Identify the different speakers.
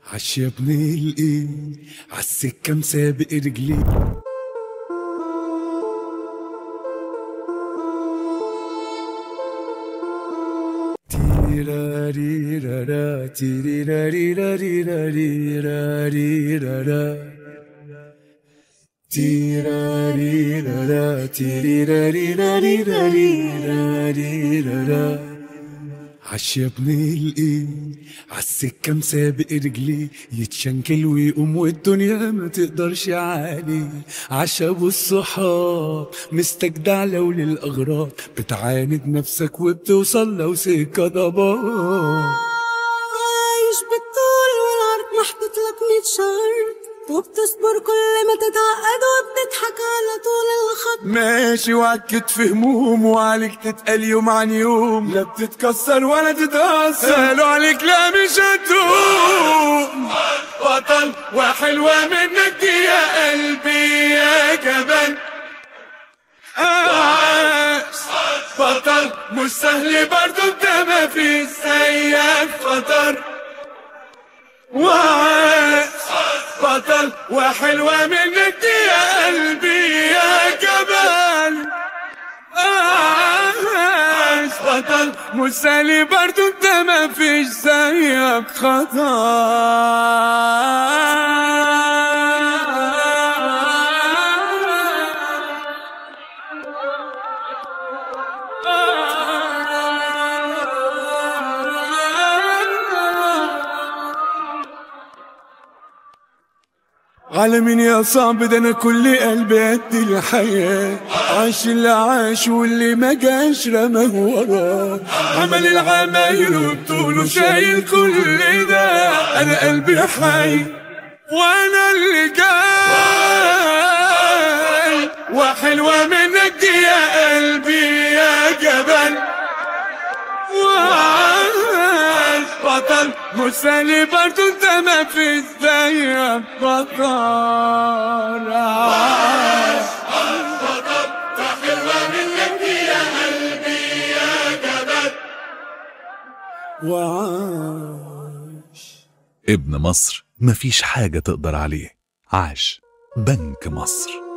Speaker 1: عش يا ابن الايه عالسكة مسابق رجلي تيراريرارا تيريراريراريراريراريرارا تيراريرارا تيريراريراريراريرارا عش يا ابن الايه عالسكة مسابق رجلي يتشنكل ويقوم والدنيا ما تقدرش عليه عشا والصحاب مستجدع لو للأغراض بتعاند نفسك وبتوصل لو سكة ضباب
Speaker 2: عايش بالطول والعرض محطوط لك ميت شرط وبتصبر كل ما تتعقد وبتضحك على طول الخط
Speaker 1: ماشي وعكت في هموم وعليك تتقل يوم عن يوم لا بتتكسر ولا تتأثر قالوا عليك لا مش هتقوم بطل وحلوة منك دي يا قلبي يا جبل عاش بطل مش سهل برضو انت ما في زيك خطر وعاش بطل وحلوة منك دي يا قلبي يا جبل عاش بطل مش سهل برضو انت ما فيش زيك على مين يا صعب ده انا كل قلبي قد الحياة عاش اللي عاش واللي ما جاش رماه وراه عمل العمايل وبطوله شايل كل ده انا قلبي حي وانا اللي جاي وحلوة منك دي يا قلبي يا جبل وعاش بطل مسالي برضو انت ما في زيك بطل عاش وعاش
Speaker 3: ابن مصر مفيش حاجة تقدر عليه عاش بنك مصر